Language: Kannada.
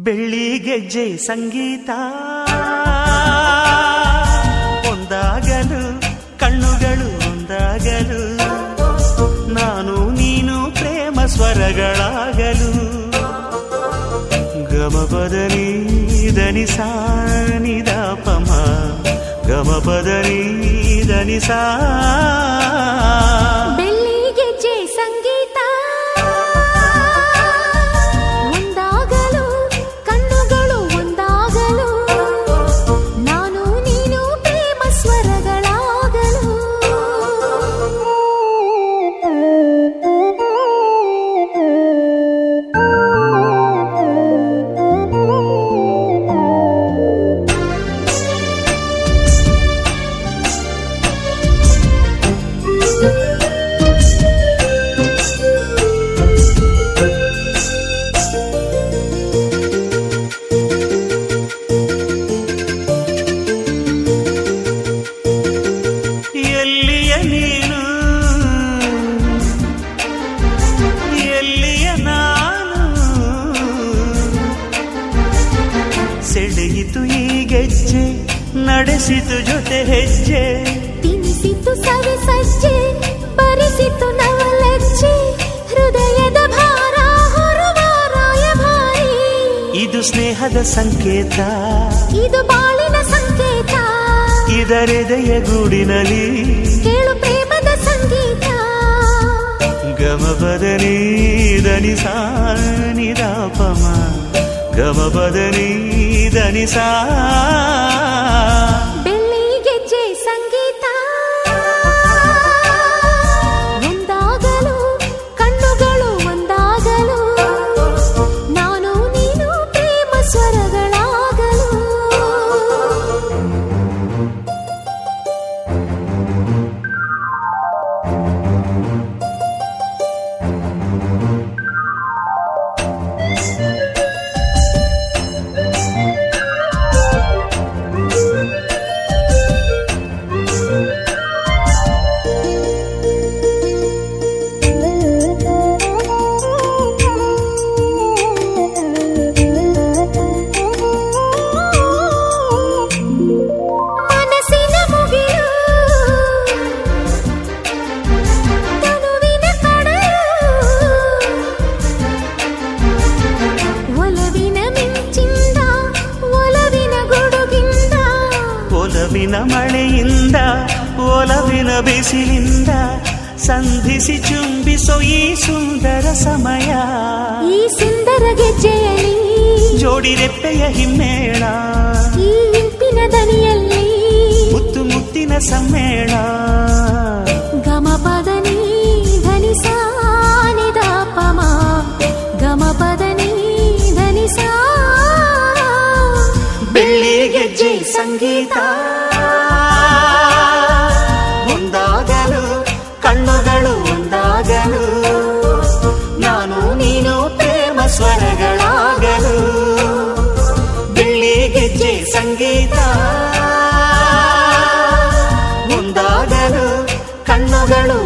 ಬೆಳ್ಳಿ ಗೆಜ್ಜೆ ಸಂಗೀತ ಒಂದಾಗಲು ಕಣ್ಣುಗಳು ಒಂದಾಗಲು ನಾನು ನೀನು ಪ್ರೇಮ ಸ್ವರಗಳಾಗಲು ಗಮಪದನಿ ದನಿ ಸಾನಿದ ಪಮ ಗಮಪದನಿ ದನಿ ಸಾ ಬೆಳ್ಳಿ ಗೆಜ್ಜೆ ಸಂಗೀತ ಒಂದಾಗಲು ಕಣ್ಣುಗಳು ಒಂದಾಗಲು ನಾನು ನೀನು ಪ್ರೇಮ ಸ್ವರಗಳಾಗಲು ಎಲ್ಲಿಯ ನೀನು ಎಲ್ಲಿಯ ನಾನು ಸೆಳೆಯಿತು ಈ ಗೆಜ್ಜೆ ನಡೆಸಿತು ಜೊತೆ ಹೆಜ್ಜೆ ತಿನಿಸಿತು ಸವಿ ಸಜ್ಜೆ ಬರಿಸಿತು ನವಲಜ್ಜೆ ಹೃದಯದ ಭಾರ ಹೊರುವ ರಾಯಭಾರಿ ಇದು ಸ್ನೇಹದ ಸಂಕೇತ ಇದು ಬಾಳಿನ ಸಂಕೇತ ಇದರೆದೆಯ ಗೂಡಿನಲ್ಲಿ ಕೇಳು ಪ್ರೇಮದ ಸಂಗೀತ ಗಮಪದನಿ ದನಿ ಸಾನಿದ ಪಮ ಗಮಪದನಿ ದನಿ ಸಾ ಬೆಳ್ಳಿ ಗೆಜ್ಜೆ ಸಂಗೀತ ಒಂದಾಗಲು ಕಣ್ಣುಗಳು ಒಂದಾಗಲು ನಾನು ನೀನು ಪ್ರೇಮ ಸ್ವರಗಳಾಗಲು ಮನಸ್ಸಿನ ಮುಗಿಲು ತನುವಿನ ಕಡಲು ಒಲವಿನ ಮಿಂಚಿಂದ ಒಲವಿನ ಗುಡುಗಿಂದ ಒಲವಿನ ಮಳೆಯಿಂದ ಒಲವಿನ ಬಿಸಿಲಿಂದ ಸಂಧಿಸಿ ಚುಂಬಿಸೋ ಈ ಸುಂದರ ಸಮಯ ಈ ಸುಂದರ ಗೆಜ್ಜೆಯಲ್ಲಿ ಜೋಡಿ ರೆಪ್ಪೆಯ ಹಿಮ್ಮೇಳ ಈ ಇಂಪಿನ ದನಿಯಲ್ಲಿ ಮುತ್ತು ಮುತ್ತಿನ ಸಮ್ಮೇಳ ಗಮಪದನಿ ಧನಿ ಸಾನಿದ ಪಮ ಗಮಪದನಿ ಧನಿ ಸಾ ಬೆಳ್ಳಿ ಗೆಜ್ಜೆ ಸಂಗೀತ ಒಂದಾಗಲು ಕಣ್ಣುಗಳು ಒಂದಾಗಲು ನಾನು ನೀನು ಪ್ರೇಮ ಸ್ವರಗಳಾಗಲು ಬೆಳ್ಳಿ ಗೆಜ್ಜೆ ಸಂಗೀತ ಒಂದಾಗಲು ಕಣ್ಣುಗಳು